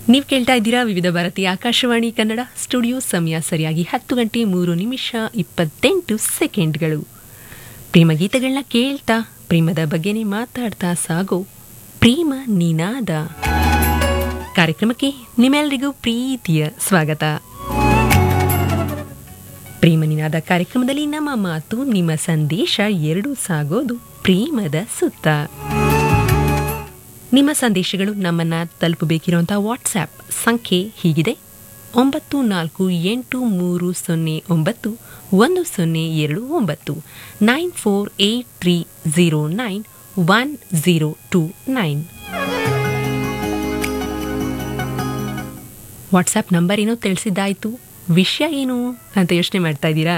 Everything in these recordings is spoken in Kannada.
ನೀವು ಕೇಳ್ತಾ ಇದ್ದೀರಾ ವಿವಿಧ ಭಾರತಿ ಆಕಾಶವಾಣಿ ಕನ್ನಡ ಸ್ಟುಡಿಯೋ ಸಮಯ ಸರಿಯಾಗಿ ಹತ್ತು ಗಂಟೆ ಮೂರು ನಿಮಿಷ ಇಪ್ಪತ್ತೆಂಟು ಸೆಕೆಂಡ್ಗಳು ಪ್ರೇಮ ಗೀತೆಗಳನ್ನ ಕೇಳ್ತಾ ಪ್ರೇಮದ ಬಗ್ಗೆನೇ ಮಾತಾಡ್ತಾ ಸಾಗೋ ಪ್ರೇಮ ನಿನಾದ ಕಾರ್ಯಕ್ರಮಕ್ಕೆ ನಿಮ್ಮೆಲ್ಲರಿಗೂ ಪ್ರೀತಿಯ ಸ್ವಾಗತ ಪ್ರೇಮ ನಿನಾದ ಕಾರ್ಯಕ್ರಮದಲ್ಲಿ ನಮ್ಮ ಮಾತು ನಿಮ್ಮ ಸಂದೇಶ ಎರಡೂ ಸಾಗೋದು ಪ್ರೇಮದ ಸುತ್ತ ನಿಮ್ಮ ಸಂದೇಶಗಳು ನಮ್ಮನ್ನ ತಲುಪಬೇಕಿರುವಂತಹ ವಾಟ್ಸ್ಆ್ಯಪ್ ಸಂಖ್ಯೆ ಹೀಗಿದೆ ಒಂಬತ್ತು ನಾಲ್ಕು ಎಂಟು ಮೂರು ಸೊನ್ನೆ ಒಂಬತ್ತು ಒಂದು ಸೊನ್ನೆ ಎರಡು ಒಂಬತ್ತು nine four eight three zero nine one zero two nine WhatsApp number ಏನೋ ತಿಳಿಸಿದ್ದಾಯ್ತು ವಿಷಯ ಏನು ಅಂತ ಯೋಚನೆ ಮಾಡ್ತಾ ಇದ್ದೀರಾ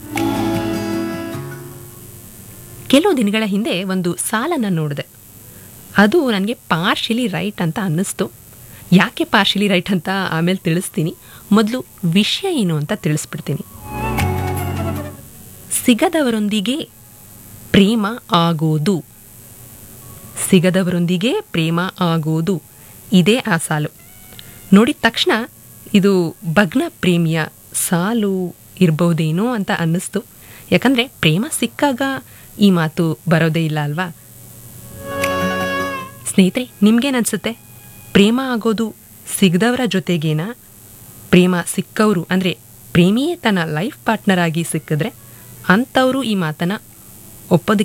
ಕೆಲವು ದಿನಗಳ ಹಿಂದೆ ಒಂದು ಸಾಲನ್ನು ನೋಡಿದೆ ಅದು ನನಗೆ ಪಾರ್ಶಲಿ ರೈಟ್ ಅಂತ ಅನ್ನಿಸ್ತು ಯಾಕೆ ಪಾರ್ಶಲಿ ರೈಟ್ ಅಂತ ಆಮೇಲೆ ತಿಳಿಸ್ತೀನಿ ಮೊದಲು ವಿಷಯ ಏನು ಅಂತ ತಿಳಿಸ್ಬಿಡ್ತೀನಿ ಸಿಗದವರೊಂದಿಗೆ ಪ್ರೇಮ ಆಗೋದು ಸಿಗದವರೊಂದಿಗೆ ಪ್ರೇಮ ಆಗೋದು ಇದೇ ಆ ಸಾಲು ನೋಡಿದ ತಕ್ಷಣ ಇದು ಭಗ್ನ ಪ್ರೇಮಿಯ ಸಾಲು ಇರ್ಬೋದೇನೋ ಅಂತ ಅನ್ನಿಸ್ತು ಯಾಕಂದರೆ ಪ್ರೇಮ ಸಿಕ್ಕಾಗ ಈ ಮಾತು ಬರೋದೇ ಇಲ್ಲ ಅಲ್ವಾ ಸ್ನೇಹಿತರೆ ನಿಮ್ಗೇನನ್ಸುತ್ತೆ ಪ್ರೇಮ ಆಗೋದು ಸಿಗದವರ ಜೊತೆಗೇನ ಪ್ರೇಮ ಸಿಕ್ಕವರು ಅಂದರೆ ಪ್ರೇಮಿಯೇ ತನ್ನ ಲೈಫ್ ಪಾರ್ಟ್ನರ್ ಆಗಿ ಸಿಕ್ಕಿದ್ರೆ ಅಂಥವರು ಈ ಮಾತನ್ನು ಒಪ್ಪೋದಕ್ಕೆ